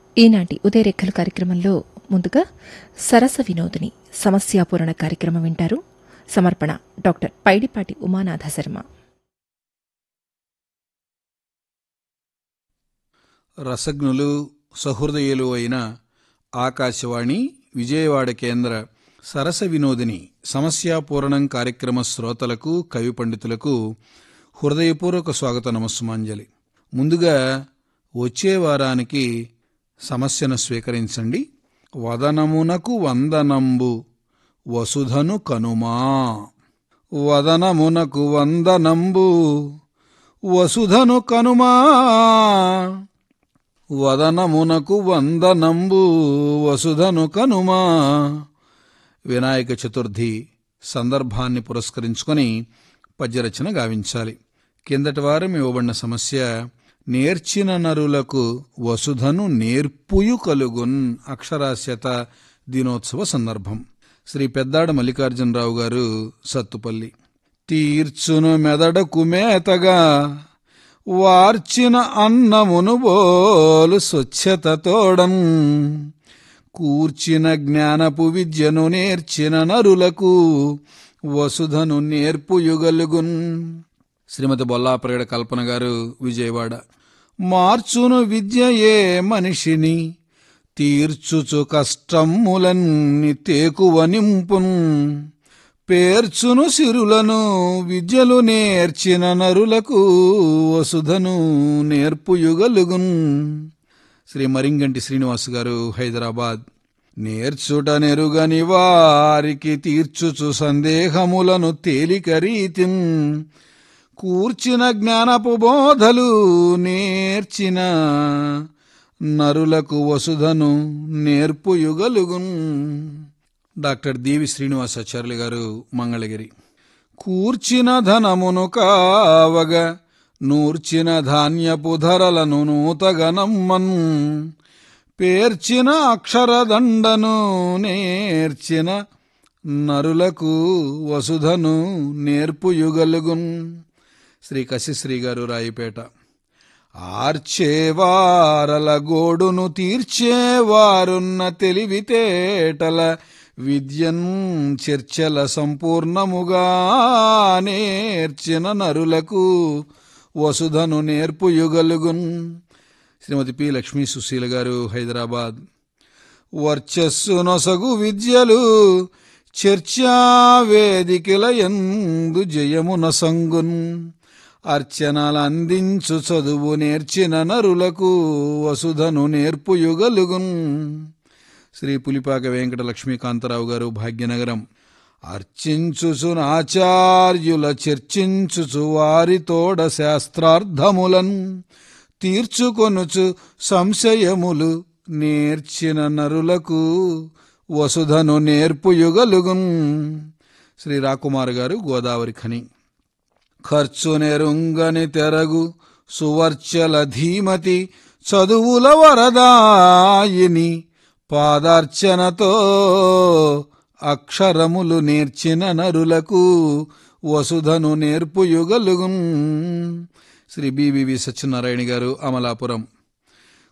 ఈనాటి ఉదయరేఖలు కార్యక్రమంలో ముందుగా సరస వినోదిని సమస్యాపూరణ కార్యక్రమం వింటారు సమర్పణ డాక్టర్ పైడిపాటి ఉమానాథ శర్మ రసజ్ఞులు సహృదయులు అయిన ఆకాశవాణి విజయవాడ కేంద్ర సరస వినోదిని సమస్యాపూరణం కార్యక్రమ శ్రోతలకు కవి పండితులకు హృదయపూర్వక స్వాగత నమస్సుమాంజలి ముందుగా వచ్చే వారానికి సమస్యను స్వీకరించండి వదనమునకు వందనంబు వసుధను కనుమా వదనమునకు వందనంబు వసుధను కనుమా వదనమునకు వందనంబు వసుధను కనుమా వినాయక చతుర్థి సందర్భాన్ని పురస్కరించుకొని పద్యరచన గావించాలి కిందటి వారం ఇవ్వబడిన సమస్య నేర్చిన నరులకు వసుధను నేర్పుయు కలుగున్ అక్షరాస్యత దినోత్సవ సందర్భం శ్రీ పెద్దాడ మల్లికార్జునరావు గారు సత్తుపల్లి తీర్చును మెదడకు మేతగా వార్చిన అన్నమును బోలు స్వచ్ఛత తోడం కూర్చిన జ్ఞానపు విద్యను నేర్చిన నరులకు వసుధను నేర్పుయుగలుగున్ శ్రీమతి బొల్లాప్రగడ కల్పన గారు విజయవాడ మార్చును విద్యయే మనిషిని తీర్చుచు కష్టములన్నీ తేకువ నింపున్ పేర్చును సిరులను విద్యలు నేర్చిన నరులకు వసుధను నేర్పుయుగలుగున్ శ్రీ మరింగంటి శ్రీనివాస్ గారు హైదరాబాద్ నేర్చుట నెరుగని వారికి తీర్చుచు సందేహములను తేలిక రీతిన్ కూర్చిన జ్ఞానపు బోధలు నేర్చిన నరులకు వసుధను నేర్పుయుగలుగున్ డాక్టర్ దేవి శ్రీనివాసాచార్యులు గారు మంగళగిరి కూర్చిన ధనమును కావగ నూర్చిన ధాన్యపు ధరలను నూతగనమ్మన్ పేర్చిన అక్షరదండను నేర్చిన నరులకు వసుధను నేర్పుయుగలుగున్ శ్రీ కశిశ్రీ గారు రాయిపేట ఆర్చేవారల గోడును తీర్చేవారున్న తెలివితేటల విద్యన్ చర్చల సంపూర్ణముగా నేర్చిన నరులకు వసుధను నేర్పుయుగలుగున్ శ్రీమతి పి లక్ష్మీ సుశీల గారు హైదరాబాద్ వర్చస్సు నొసగు విద్యలు చర్చా వేదికల ఎందు జయమున సంగున్ అర్చనలు అందించు చదువు నేర్చిన నరులకు వసుధను నేర్పుయుగలుగున్ శ్రీ పులిపాక వెంకట లక్ష్మీకాంతరావు గారు భాగ్యనగరం అర్చించుచునాచార్యుల చర్చించుచు వారితోడ శాస్త్రార్థములన్ తీర్చుకొనుచు సంశయములు నేర్చిన నరులకు వసుధను నేర్పుయుగలుగున్ శ్రీ రాకుమార్ గారు గోదావరి ఖని ఖర్చు నెరుంగని తెరగు సువర్చల ధీమతి చదువుల వరదాయిని పాదార్చనతో అక్షరములు నేర్చిన నరులకు వసుధను నేర్పుయుగలుగున్ శ్రీ బివివి సత్యనారాయణ గారు అమలాపురం